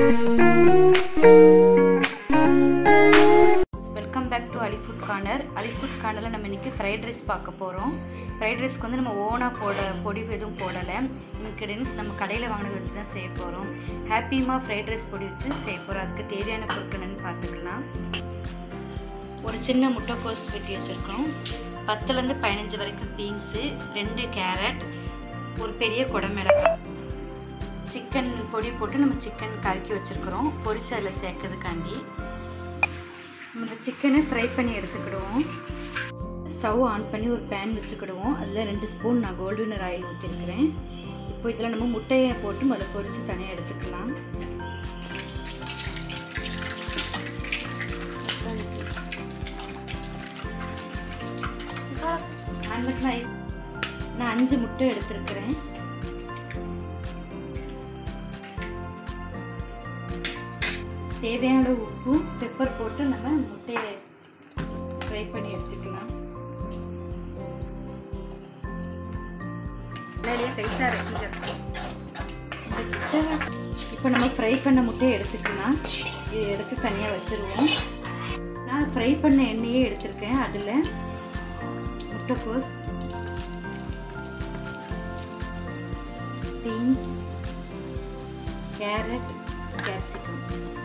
welcome back to Ali food corner Ali food கார்னரில் நம்ம இன்றைக்கி ஃப்ரைட் ரைஸ் பார்க்க போகிறோம் ஃப்ரைட் ரைஸ்க்கு வந்து நம்ம ஓனாக போட பொடி எதுவும் போடலை இன்க்ரீடியன்ஸ் நம்ம கடையில் வாங்கினது வச்சு தான் செய்ய போகிறோம் ஹாப்பிமா ஃப்ரைட் ரைஸ் பொடி வச்சு செய்ய போகிறோம் அதுக்கு தேவையான பொருட்கள் என்னன்னு பார்த்துக்கலாம் ஒரு சின்ன முட்டைக்கோஸ் வெட்டி வச்சுருக்கோம் பத்துலேருந்து பதினஞ்சு வரைக்கும் பீன்ஸு ரெண்டு கேரட் ஒரு பெரிய குடமிளகாய் சிக்கன் பொடி போட்டு நம்ம சிக்கன் கலக்கி வச்சுருக்குறோம் பொரிச்சு அதில் சேர்க்கறதுக்காண்டி இந்த சிக்கனை ஃப்ரை பண்ணி எடுத்துக்கிடுவோம் ஸ்டவ் ஆன் பண்ணி ஒரு பேன் வச்சுக்கிடுவோம் அதில் ரெண்டு ஸ்பூன் நான் கோல்டு வினர் ஆயில் ஊற்றிருக்கிறேன் இப்போ இதில் நம்ம முட்டையை போட்டு முதல்ல பொரித்து தனியாக எடுத்துக்கலாம் நான் அஞ்சு முட்டை எடுத்திருக்கிறேன் தேவையான அளவு உப்பு பெப்பர் போட்டு நம்ம முட்டையை ஃப்ரை பண்ணி எடுத்துக்கலாம் இப்போ நம்ம ஃப்ரை பண்ண முட்டையை எடுத்துக்கலாம் இது எடுத்து தனியாக வச்சுருவோம் நான் ஃப்ரை பண்ண எண்ணெயே எடுத்திருக்கேன் அதில் முட்டைக்கோஸ் பீன்ஸ் கேரட் கேப்சிகம்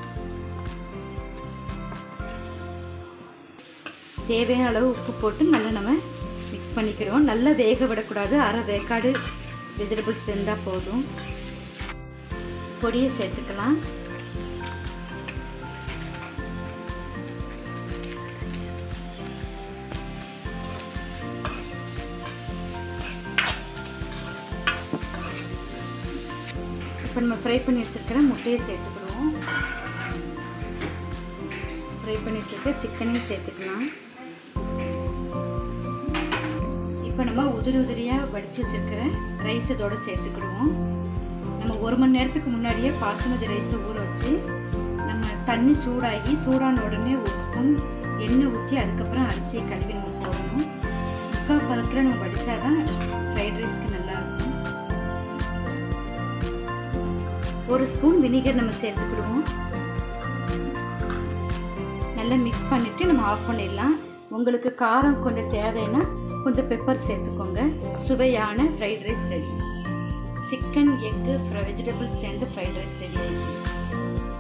தேவையான அளவு உப்பு போட்டு நல்லா நம்ம மிக்ஸ் பண்ணிக்கிடுவோம் நல்லா வேக விடக்கூடாது அரை வேக்காடு வெஜிடபிள்ஸ் வெந்தால் போதும் பொடியை சேர்த்துக்கலாம் இப்போ நம்ம ஃப்ரை பண்ணி வச்சுருக்கிற முட்டையை சேர்த்துக்கிடுவோம் ஃப்ரை பண்ணி வச்சுருக்க சிக்கனையும் சேர்த்துக்கலாம் இப்போ நம்ம உதிரி உதிரியாக வடித்து வச்சுருக்கிற ரைஸ் இதோட சேர்த்துக்கிடுவோம் நம்ம ஒரு மணி நேரத்துக்கு முன்னாடியே பாசுமதி ரைஸை ஊற வச்சு நம்ம தண்ணி சூடாகி சூடான உடனே ஒரு ஸ்பூன் எண்ணெய் ஊற்றி அதுக்கப்புறம் அரிசியை கழுவி நம்ம போடணும் முக்கால் பதத்தில் நம்ம வடித்தா தான் ஃப்ரைட் ரைஸ்க்கு நல்லாயிருக்கும் ஒரு ஸ்பூன் வினிகர் நம்ம சேர்த்துக்கிடுவோம் நல்லா மிக்ஸ் பண்ணிவிட்டு நம்ம ஆஃப் பண்ணிடலாம் உங்களுக்கு காரம் கொஞ்சம் தேவைன்னா கொஞ்சம் பெப்பர் சேர்த்துக்கோங்க சுவையான fried rice ready chicken egg vegetables சேர்ந்து ஃப்ரைட் ரைஸ் ரெடி ஆகிடுச்சு